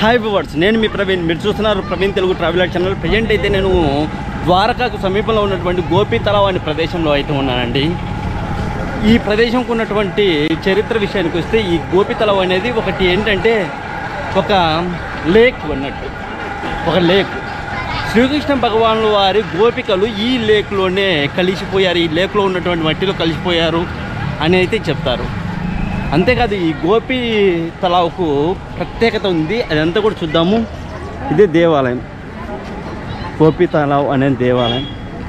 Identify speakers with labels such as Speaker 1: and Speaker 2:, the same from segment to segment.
Speaker 1: Hi viewers నేను మీ ప్రవీణ్ మీరు చూస్తున్నారు Praveen Telugu traveller channel present అయితే నేను ద్వారకాకు సమీపంలో ఉన్నటువంటి గోపి తలావ్ అనే ప్రదేశంలో అయితే ఉన్నానండి ఈ ప్రదేశంకు ఉన్నటువంటి చరిత్ర విషయానికి వస్తే ఈ గోపి తలావ్ అనేది ఒకటి ఏంటంటే ఒక లేక్ అన్నట్టు ఒక లేక్ శ్రీకృష్ణ భగవానుల వారి గోపికలు ఈ లేక్లోనే కలిసిపోయారు ఈ లేక్లో ఉన్నటువంటి మట్టిలో కలిసిపోయారు అని అయితే చెప్తారు అంతేకాదు ఈ గోపి తలావుకు ప్రత్యేకత ఉంది అదంతా కూడా చూద్దాము ఇదే దేవాలయం గోపి తలావ్ అనే దేవాలయం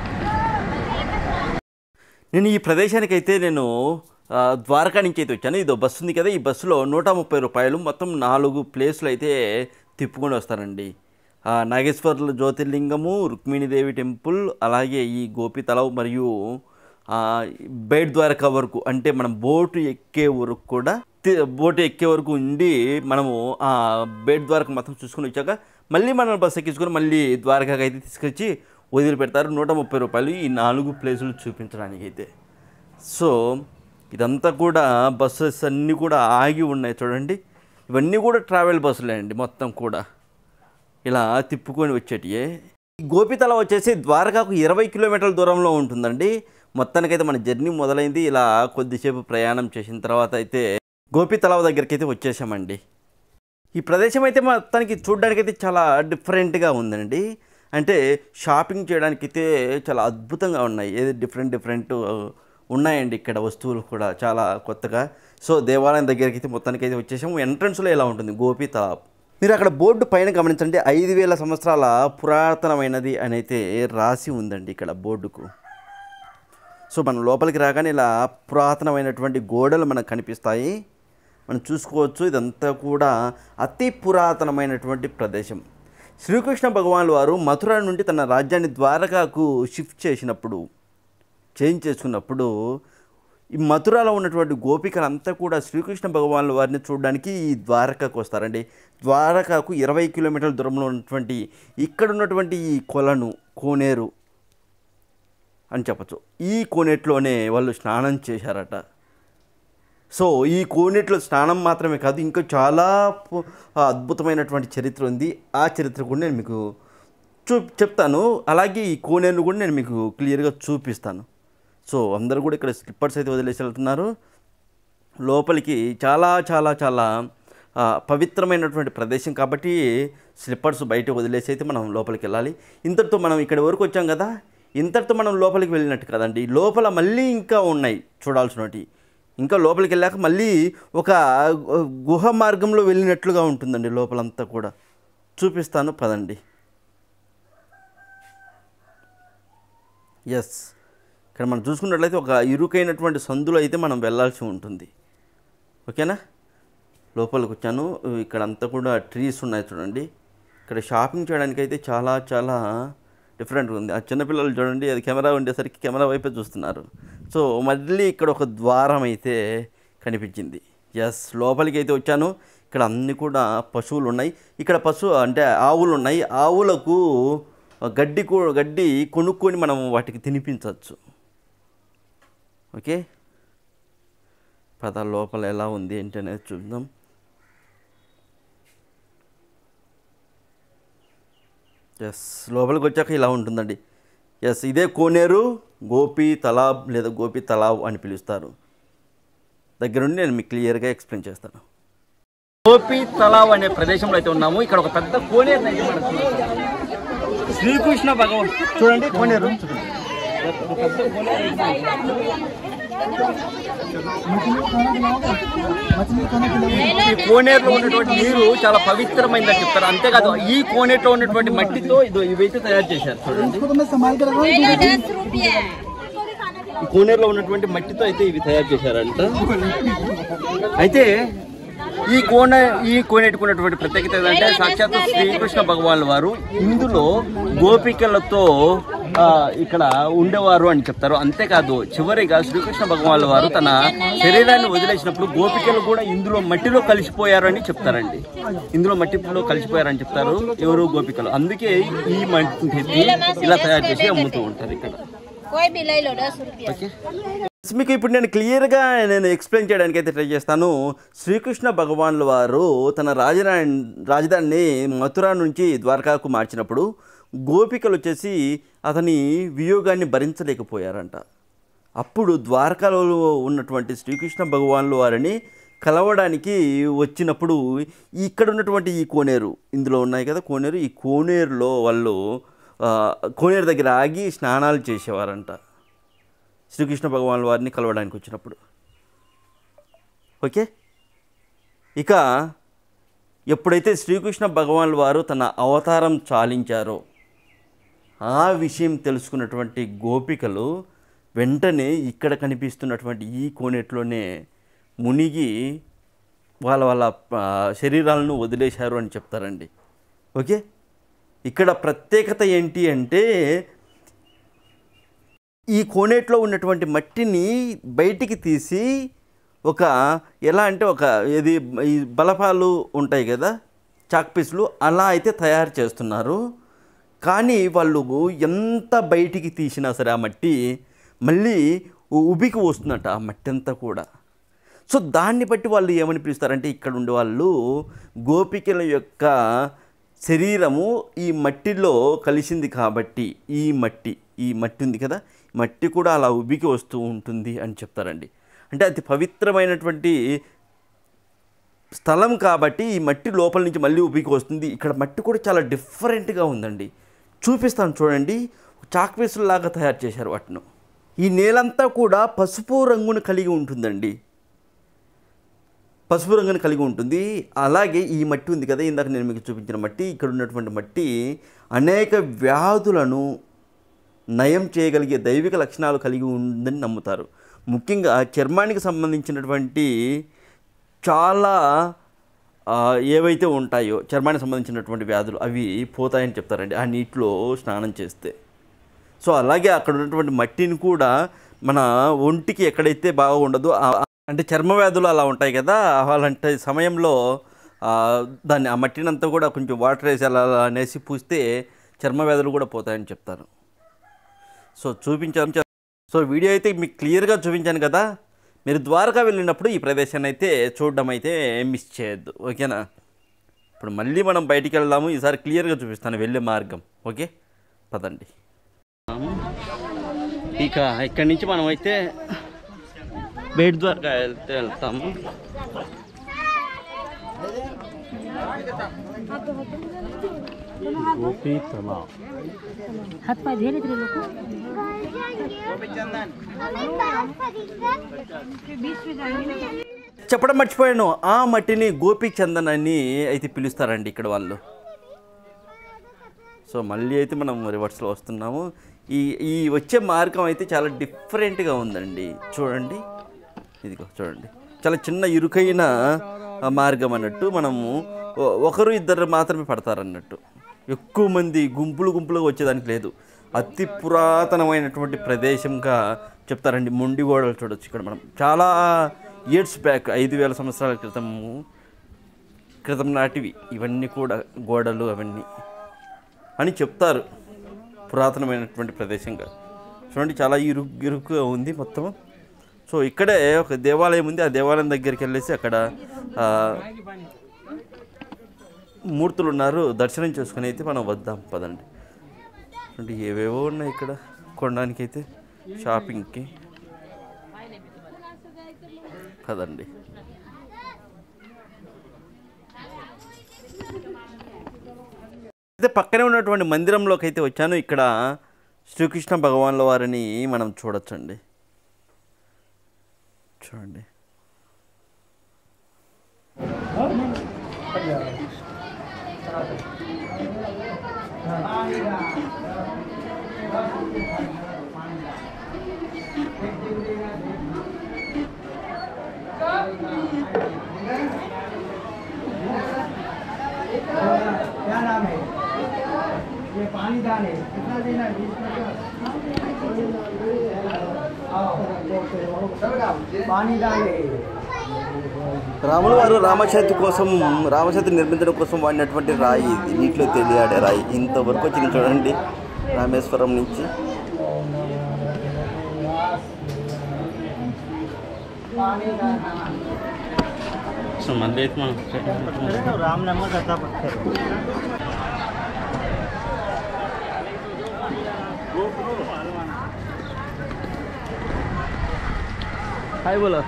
Speaker 1: నేను ఈ ప్రదేశానికి అయితే నేను ఆ, ద్వారకా నుంచి అయితే వచ్చాను ఇది బస్సు ఉంది కదా ఈ బస్సులో నూట ముప్పై రూపాయలు మొత్తం నాలుగు ప్లేసులు అయితే తిప్పుకొని వస్తారండి ఆ, నాగేశ్వర్ల జ్యోతిర్లింగము రుక్మిణీదేవి టెంపుల్ అలాగే ఈ గోపి తలావ్ మరియు ఆ, బేట్ ద్వారకా వరకు అంటే మనం బోటు ఎక్కే వరకు కూడా తి- బోటు ఎక్కే వరకు ఉండి మనము ఆ బేట్ ద్వారకా మొత్తం చూసుకొని వచ్చాక మళ్ళీ మనం బస్సు ఎక్కించుకొని మళ్ళీ ద్వారకాకి అయితే తీసుకొచ్చి వదిలిపెడతారు నూట ముప్పై రూపాయలు ఈ నాలుగు ప్లేసులు చూపించడానికి అయితే సో ఇదంతా కూడా బస్సెస్ అన్నీ కూడా ఆగి ఉన్నాయి చూడండి ఇవన్నీ కూడా ట్రావెల్ బస్సులే అండి మొత్తం కూడా ఇలా తిప్పుకొని వచ్చేటియే ఈ గోపితల వచ్చేసి ద్వారకాకు ఇరవై కిలోమీటర్ల దూరంలో ఉంటుందండి మొత్తానికైతే మన జర్నీ మొదలైంది ఇలా కొద్దిసేపు ప్రయాణం చేసిన తర్వాత అయితే గోపితలావ దగ్గరికి అయితే వచ్చేసామండి ఈ ప్రదేశం అయితే మొత్తానికి చూడడానికైతే చాలా డిఫరెంట్గా ఉందండి అంటే షాపింగ్ చేయడానికి అయితే చాలా అద్భుతంగా ఉన్నాయి ఏది డిఫరెంట్ డిఫరెంట్ ఉన్నాయండి ఇక్కడ వస్తువులు కూడా చాలా కొత్తగా సో దేవాలయం దగ్గరికి అయితే మొత్తానికి అయితే వచ్చేసాము ఎంట్రన్స్లో ఎలా ఉంటుంది గోపి తలాబ్ మీరు అక్కడ బోర్డు పైన గమనించండి ఐదు వేల సంవత్సరాల పురాతనమైనది అని అయితే రాసి ఉందండి ఇక్కడ బోర్డుకు సో మనం లోపలికి రాగానే ఇలా పురాతనమైనటువంటి గోడలు మనకు కనిపిస్తాయి మనం చూసుకోవచ్చు ఇదంతా కూడా అతి పురాతనమైనటువంటి ప్రదేశం శ్రీకృష్ణ భగవానుల వారు మథుర నుండి తన రాజ్యాన్ని ద్వారకాకు షిఫ్ట్ చేసినప్పుడు చేంజ్ చేసుకున్నప్పుడు ఈ మథురలో ఉన్నటువంటి గోపికలంతా కూడా శ్రీకృష్ణ భగవానుల వారిని చూడడానికి ఈ ద్వారకాకు వస్తారండి ద్వారకాకు ఇరవై కిలోమీటర్ల దూరంలో ఉన్నటువంటి ఇక్కడ ఉన్నటువంటి ఈ కొలను కోనేరు అని చెప్పచ్చు ఈ కోనేట్లోనే వాళ్ళు స్నానం చేశారట సో ఈ కోనేట్లో స్నానం మాత్రమే కాదు ఇంకా చాలా పు- అద్భుతమైనటువంటి చరిత్ర ఉంది ఆ చరిత్ర కూడా నేను మీకు చూ చెప్తాను అలాగే ఈ కోనేరును కూడా నేను మీకు క్లియర్గా చూపిస్తాను సో అందరూ కూడా ఇక్కడ స్లిప్పర్స్ అయితే వదిలేసి వెళ్తున్నారు లోపలికి చాలా చాలా చాలా ఆ, పవిత్రమైనటువంటి ప్రదేశం కాబట్టి స్లిప్పర్స్ బయట వదిలేసి అయితే మనం లోపలికి వెళ్ళాలి ఇంతటితో మనం ఇక్కడి వరకు వచ్చాం కదా ఇంతటితో మనం లోపలికి వెళ్ళినట్టు కదండి లోపల మళ్ళీ ఇంకా ఉన్నాయి చూడాల్సినవి ఇంకా లోపలికి వెళ్ళాక మళ్ళీ ఒక గుహ మార్గంలో వెళ్ళినట్లుగా ఉంటుందండి లోపలంతా కూడా చూపిస్తాను పదండి ఎస్ ఇక్కడ మనం చూసుకున్నట్లయితే ఒక ఇరుకైనటువంటి సందులో అయితే మనం వెళ్ళాల్సి ఉంటుంది ఓకేనా లోపలికి వచ్చాను ఇక్కడ అంతా కూడా ట్రీస్ ఉన్నాయి చూడండి ఇక్కడ షాపింగ్ చేయడానికి అయితే చాలా చాలా డిఫరెంట్గా ఉంది ఆ చిన్నపిల్లలు చూడండి అది కెమెరా ఉండేసరికి కెమెరా వైపే చూస్తున్నారు సో మళ్ళీ ఇక్కడ ఒక ద్వారం అయితే కనిపించింది ఎస్ లోపలికి అయితే వచ్చాను ఇక్కడ అన్ని కూడా పశువులు ఉన్నాయి ఇక్కడ పశువు అంటే ఆవులు ఉన్నాయి ఆవులకు గడ్డి కూ గడ్డి కొనుక్కొని మనం వాటికి తినిపించవచ్చు ఓకే పద లోపల ఎలా ఉంది ఏంటి అనేది చూద్దాం ఎస్ లోపలికి వచ్చాక ఇలా ఉంటుందండి ఎస్ ఇదే కోనేరు గోపి తలాబ్ లేదా గోపి తలాబ్ అని పిలుస్తారు దగ్గరుండి నేను మీకు క్లియర్గా ఎక్స్ప్లెయిన్ చేస్తాను గోపి తలావ్ అనే ప్రదేశంలో అయితే ఉన్నాము ఇక్కడ ఒక పెద్ద కోనేరు అయితే మనం చూడొచ్చు. శ్రీకృష్ణ భగవాన్ చూడండి కోనేరు ఒక పెద్ద కోనేరు అయితే ఈ కోనేరులో ఉన్నటువంటి నీరు చాలా పవిత్రమైందని చెప్తారు అంతేకాదు ఈ కోనేరులో ఉన్నటువంటి మట్టితో ఇది ఇవైతే తయారు చేశారు చూడండి
Speaker 2: दस रुपये
Speaker 1: ఈ కోనేరులో ఉన్నటువంటి మట్టితో అయితే ఇవి తయారు చేశారంట అయితే ఈ కోన ఈ కోనేటికున్నటువంటి ప్రత్యేకత ఏంటంటే సాక్షాత్ శ్రీకృష్ణ భగవాన్ వారు ఇందులో గోపికలతో ఆ, ఇక్కడ ఉండేవారు అని చెప్తారు అంతేకాదు చివరిగా శ్రీకృష్ణ భగవాన్ వారు తన శరీరాన్ని వదిలేసినప్పుడు గోపికలు కూడా ఇందులో మట్టిలో కలిసిపోయారు అని చెప్తారండి ఇందులో మట్టిలో కలిసిపోయారని చెప్తారు ఎవరు గోపికలు అందుకే ఈ మట్టిని ఇలా తయారు చేసి అమ్ముతూ ఉంటారు ఇక్కడ
Speaker 2: कोई भी ले लो दस रुपये
Speaker 1: ఓకే మీకు ఇప్పుడు నేను క్లియర్గా నేను ఎక్స్ప్లెయిన్ చేయడానికి అయితే ట్రై చేస్తాను శ్రీకృష్ణ భగవాన్ల వారు తన రాజధాని రాజధానిని మథుర నుంచి ద్వారకాకు మార్చినప్పుడు గోపికలు వచ్చేసి అతని వియోగాన్ని భరించలేకపోయారంట అప్పుడు ద్వారకాలో ఉన్నటువంటి శ్రీకృష్ణ భగవాన్ల వారిని కలవడానికి వచ్చినప్పుడు ఇక్కడ ఉన్నటువంటి ఈ కోనేరు ఇందులో ఉన్నాయి కదా కోనేరు ఈ కోనేరులో వాళ్ళు ఆ, కోనేరు దగ్గర ఆగి స్నానాలు చేసేవారంట శ్రీకృష్ణ భగవాన్ వారిని కలవడానికి వచ్చినప్పుడు ఓకే ఇక ఎప్పుడైతే శ్రీకృష్ణ భగవాన్ వారు తన అవతారం చాలించారో ఆ విషయం తెలుసుకున్నటువంటి గోపికలు వెంటనే ఇక్కడ కనిపిస్తున్నటువంటి ఈ కోనేట్లోనే మునిగి వాళ్ళ వాళ్ళ ఆ, శరీరాలను వదిలేశారు అని చెప్తారండి ఓకే ఇక్కడ ప్రత్యేకత ఏంటి అంటే ఈ కోనేట్లో ఉన్నటువంటి మట్టిని బయటికి తీసి ఒక ఎలా అంటే ఒక ఇది ఈ బలపాలు ఉంటాయి కదా చాక్ పీసులు అలా అయితే తయారు చేస్తున్నారు కానీ వాళ్ళు ఎంత బయటికి తీసినా సరే ఆ మట్టి మళ్ళీ ఉబికి వస్తుందట ఆ మట్టి అంతా కూడా సో దాన్ని బట్టి వాళ్ళు ఏమని పిలుస్తారంటే ఇక్కడ ఉండే వాళ్ళు గోపికల యొక్క శరీరము ఈ మట్టిలో కలిసింది కాబట్టి ఈ మట్టి ఈ మట్టి ఉంది కదా మట్టి కూడా అలా ఉబికి వస్తూ ఉంటుంది అని చెప్తారండి అంటే అతి పవిత్రమైనటువంటి స్థలం కాబట్టి ఈ మట్టి లోపల నుంచి మళ్ళీ ఉబికి వస్తుంది ఇక్కడ మట్టి కూడా చాలా డిఫరెంట్గా ఉందండి చూపిస్తాను చూడండి చాక్ పీసుల్లాగా తయారు చేశారు వాటిని ఈ నేలంతా కూడా పసుపు రంగును కలిగి ఉంటుందండి పసుపు రంగును కలిగి ఉంటుంది అలాగే ఈ మట్టి ఉంది కదా ఇందాక నేను మీకు చూపించిన మట్టి ఇక్కడ ఉన్నటువంటి మట్టి అనేక వ్యాధులను నయం చేయగలిగే దైవిక లక్షణాలు కలిగి ఉందని నమ్ముతారు ముఖ్యంగా చర్మానికి సంబంధించినటువంటి చాలా ఆ, ఏవైతే ఉంటాయో చర్మానికి సంబంధించినటువంటి వ్యాధులు అవి పోతాయని చెప్తారండి ఆ నీటిలో స్నానం చేస్తే సో అలాగే అక్కడ ఉన్నటువంటి మట్టిని కూడా మన ఒంటికి ఎక్కడైతే బాగా ఉండదో ఆ- అంటే చర్మ వ్యాధులు అలా ఉంటాయి కదా అలాంటి సమయంలో ఆ, దాన్ని ఆ మట్టినంతా కూడా కొంచెం వాటర్ వేసి అలా అలా అనేసి పూస్తే చర్మ వ్యాధులు కూడా పోతాయని చెప్తారు సో చూపించాను సో వీడియో అయితే మీకు క్లియర్గా చూపించాను కదా మీరు ద్వారకా వెళ్ళినప్పుడు ఈ ప్రదేశాన్ని అయితే చూడడం అయితే మిస్ చేయొద్దు ఓకేనా ఇప్పుడు మళ్ళీ మనం బయటికి వెళ్దాము ఈసారి క్లియర్గా చూపిస్తాను వెళ్ళే మార్గం ఓకే పదండి ఇక ఇక్కడి నుంచి మనం అయితే బేట్ ద్వారకా వెళ్తే వెళ్తాము
Speaker 2: हाथ पाय धीरे धीरे लोग बीच में जाएंगे
Speaker 1: చెప్పడం మర్చిపోయాను ఆ మట్టిని గోపి చందన్ అని అయితే పిలుస్తారండి ఇక్కడ వాళ్ళు సో మళ్ళీ అయితే మనం రివర్స్లో వస్తున్నాము ఈ ఈ వచ్చే మార్గం అయితే చాలా డిఫరెంట్గా ఉందండి చూడండి ఇదిగో చూడండి చాలా చిన్న ఇరుకైన ఆ, మార్గం అన్నట్టు మనము ఒ- ఒకరు ఇద్దరు మాత్రమే పడతారన్నట్టు ఎక్కువ మంది గుంపులు గుంపులుగా వచ్చేదానికి లేదు అతి పురాతనమైనటువంటి ప్రదేశంగా చెప్తారండి మొండి గోడలు చూడొచ్చు ఇక్కడ మనం చాలా ఇయర్స్ బ్యాక్ ఐదు వేల సంవత్సరాల క్రితము క్రితం నాటివి ఇవన్నీ కూడా గోడలు అవన్నీ అని చెప్తారు పురాతనమైనటువంటి ప్రదేశంగా చూడండి చాలా ఇరుకు ఇరుకుగా ఉంది మొత్తం సో ఇక్కడే ఒక దేవాలయం ఉంది ఆ దేవాలయం దగ్గరికి వెళ్ళేసి అక్కడ ఆ, మూర్తులు ఉన్నారు దర్శనం చేసుకుని అయితే మనం వద్దాం పదండి అంటే ఏవేవో ఉన్నాయి ఇక్కడ కొనడానికి అయితే షాపింగ్కి కదండి అయితే పక్కనే ఉన్నటువంటి మందిరంలోకి అయితే వచ్చాను ఇక్కడ శ్రీకృష్ణ భగవాన్ల వారిని మనం చూడొచ్చండి చూడండి
Speaker 3: क्या नाम है ये पानी दान है कितना देना है बीस रुपये पानी दान है
Speaker 1: రాముల వారు రామసేతు కోసం రామసేతు నిర్మించడం కోసం వాడినటువంటి రాయి ఇది నీటిలో తేలియాడే రాయి ఇంతవరకు వచ్చింది చూడండి రామేశ్వరం నుంచి
Speaker 3: पानी का हाँ
Speaker 1: సో మళ్ళీ అయితే మనం
Speaker 3: राम नमो दत्ता पत्थर
Speaker 1: హాయ్ బోలో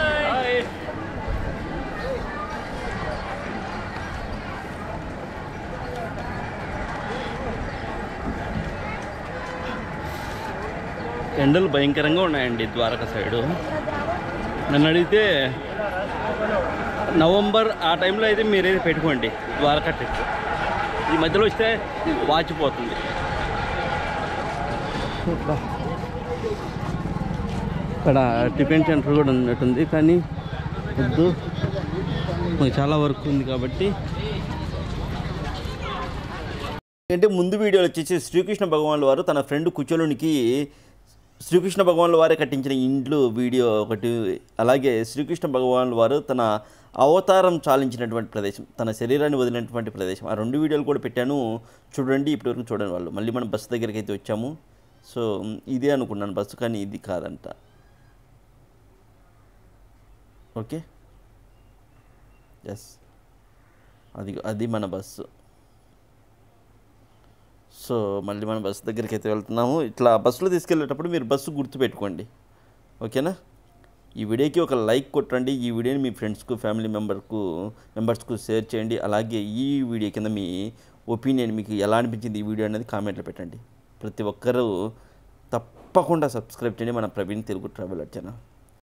Speaker 1: ఎండలు భయంకరంగా ఉన్నాయండి ద్వారకా సైడు నన్ను అడిగితే నవంబర్ ఆ టైంలో అయితే మీరైతే పెట్టుకోండి ద్వారకా ట్రిప్ ఈ మధ్యలో వస్తే వాచిపోతుంది ఇక్కడ టిఫిన్ సెంటర్ కూడా ఉన్నట్టుంది కానీ వద్దు మాకు చాలా వర్క్ ఉంది కాబట్టి అంటే ముందు వీడియోలో వచ్చేసి శ్రీకృష్ణ భగవాన్ల వారు తన ఫ్రెండ్ కుచలునికి శ్రీకృష్ణ భగవాన్ల వారే కట్టించిన ఇండ్లు వీడియో ఒకటి అలాగే శ్రీకృష్ణ భగవాన్ల వారు తన అవతారం చాలించినటువంటి ప్రదేశం తన శరీరాన్ని వదిలినటువంటి ప్రదేశం ఆ రెండు వీడియోలు కూడా పెట్టాను చూడండి ఇప్పటివరకు చూడండి వాళ్ళు మళ్ళీ మనం బస్సు దగ్గరికి అయితే వచ్చాము సో ఇదే అనుకున్నాను బస్సు కానీ ఇది కాదంట ఓకే ఎస్ అది అది మన బస్సు సో మళ్ళీ మనం బస్సు దగ్గరికి అయితే వెళ్తున్నాము ఇట్లా బస్సులో తీసుకెళ్ళేటప్పుడు మీరు బస్సు గుర్తుపెట్టుకోండి ఓకేనా ఈ వీడియోకి ఒక లైక్ కొట్టండి ఈ వీడియోని మీ ఫ్రెండ్స్కు ఫ్యామిలీ మెంబర్కు మెంబర్స్కు షేర్ చేయండి అలాగే ఈ వీడియో కింద మీ ఒపీనియన్ మీకు ఎలా అనిపించింది ఈ వీడియో అనేది కామెంట్లో పెట్టండి ప్రతి ఒక్కరూ తప్పకుండా సబ్స్క్రైబ్ చేయండి మన ప్రవీణ్ తెలుగు ట్రావెలర్ ఛానల్